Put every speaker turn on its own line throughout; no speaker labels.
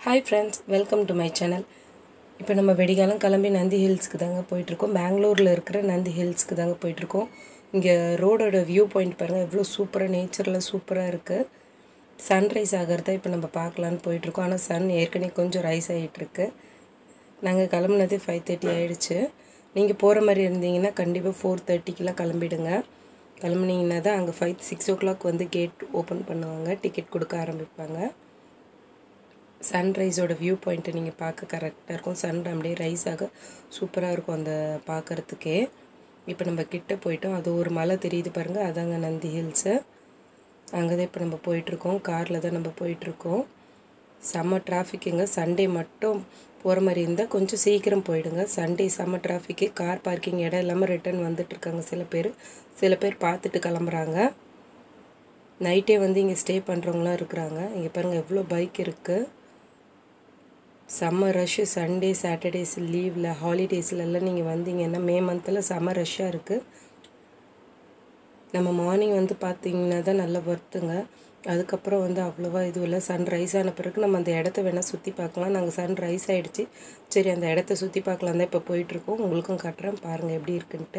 hi friends welcome to my channel இப்போ நம்ம வெடிகாலம் கிளம்பி நந்தி ஹில்ஸ்க்கு தாங்க போயிட்டுருக்கோம் பெங்களூரில் இருக்கிற நந்தி ஹில்ஸ்க்கு தாங்க போயிட்டுருக்கோம் இங்கே ரோடோட வியூ பாயிண்ட் பாருங்கள் எவ்வளோ சூப்பராக நேச்சரில் சூப்பராக இருக்குது சன்ரைஸ் ஆகிறத இப்போ நம்ம பார்க்கலான்னு போயிட்டுருக்கோம் ஆனால் சன் ஏற்கனவே கொஞ்சம் ரைஸ் ஆகிட்டுருக்கு நாங்கள் கிளம்புனது ஃபைவ் தேர்ட்டி ஆகிடுச்சு நீங்கள் போகிற மாதிரி இருந்தீங்கன்னா கண்டிப்பாக ஃபோர் தேர்ட்டிக்கெலாம் கிளம்பிடுங்க கிளம்புனீங்கன்னா தான் அங்கே ஃபைவ் சிக்ஸ் ஓ கிளாக் வந்து கேட் ஓப்பன் பண்ணுவாங்க டிக்கெட் கொடுக்க ஆரம்பிப்பாங்க சன்ரைஸோட வியூ பாயிண்ட்டை நீங்கள் பார்க்க கரெக்டாக இருக்கும் சன் அப்படியே ரைஸ் ஆக சூப்பராக இருக்கும் அந்த பார்க்குறதுக்கே இப்போ நம்ம கிட்ட போயிட்டோம் அது ஒரு மலை தெரியுது பாருங்கள் அதாங்க நந்தி ஹில்ஸு அங்கே தான் இப்போ நம்ம போயிட்டுருக்கோம் காரில் தான் நம்ம போயிட்டுருக்கோம் செம்ம டிராஃபிக்குங்க சண்டே மட்டும் போகிற மாதிரி இருந்தால் கொஞ்சம் சீக்கிரம் போயிடுங்க சண்டே செம்ம டிராஃபிக்கு கார் பார்க்கிங் இடம் இல்லாமல் ரிட்டர்ன் வந்துட்டுருக்காங்க சில பேர் சில பேர் பார்த்துட்டு கிளம்புறாங்க நைட்டே வந்து இங்கே ஸ்டே பண்ணுறவங்களாம் இருக்கிறாங்க இங்கே பாருங்கள் எவ்வளோ பைக் இருக்குது செம்ம ரஷ்ஷு சண்டே சாட்டர்டேஸ் லீவில் ஹாலிடேஸ்லலாம் நீங்கள் வந்தீங்கன்னா மே மந்தில் செம்ம ரஷ்ஷாக இருக்குது நம்ம மார்னிங் வந்து பார்த்தீங்கன்னா தான் நல்லா ஒர்த்துங்க அதுக்கப்புறம் வந்து அவ்வளோவா இது இல்லை சன் ரைஸ் ஆன பிறகு நம்ம அந்த இடத்த வேணால் சுற்றி பார்க்கலாம் நாங்கள் சன் ரைஸ் ஆகிடுச்சு சரி அந்த இடத்த சுற்றி பார்க்கலாம் தான் இப்போ போயிட்டுருக்கோம் உங்களுக்கும் காட்டுறேன் பாருங்கள் எப்படி இருக்குன்ட்டு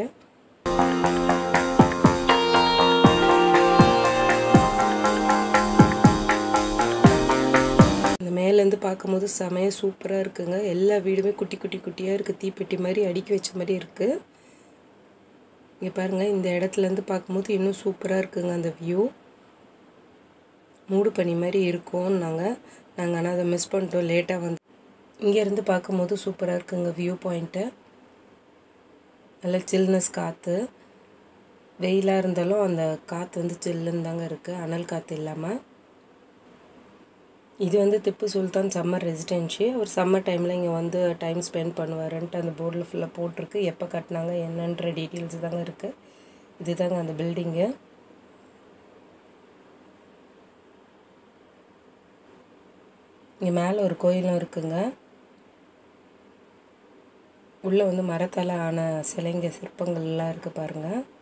இந்த மேலேருந்து பார்க்கும்போது செமையாக சூப்பராக இருக்குங்க எல்லா வீடுமே குட்டி குட்டி குட்டியாக இருக்குது தீப்பெட்டி மாதிரி அடுக்கி வச்ச மாதிரி இருக்குது இங்கே பாருங்கள் இந்த இடத்துலேருந்து பார்க்கும்போது இன்னும் சூப்பராக இருக்குங்க அந்த வியூ மூடு பனி மாதிரி இருக்கும் நாங்கள் நாங்கள் ஆனால் அதை மிஸ் பண்ணிட்டோம் லேட்டாக வந்து இங்கேருந்து பார்க்கும்போது சூப்பராக இருக்குங்க வியூ பாயிண்ட்டு நல்ல சில்னஸ் காற்று வெயிலாக இருந்தாலும் அந்த காற்று வந்து சில்லுன்னு தாங்க இருக்குது அனல் காற்று இல்லாமல் இது வந்து திப்பு சுல்தான் சம்மர் ரெசிடென்சி அவர் சம்மர் டைமில் இங்கே வந்து டைம் ஸ்பெண்ட் பண்ணுவாருன்ட்டு அந்த போர்டில் ஃபுல்லாக போட்டிருக்கு எப்போ கட்டினாங்க என்னன்ற டீட்டெயில்ஸ் தாங்க இருக்குது இதுதாங்க அந்த பில்டிங்கு இங்கே மேலே ஒரு கோயிலும் இருக்குங்க உள்ளே வந்து மரத்தால் ஆன சிலைங்க சிற்பங்கள்லாம் இருக்குது பாருங்கள்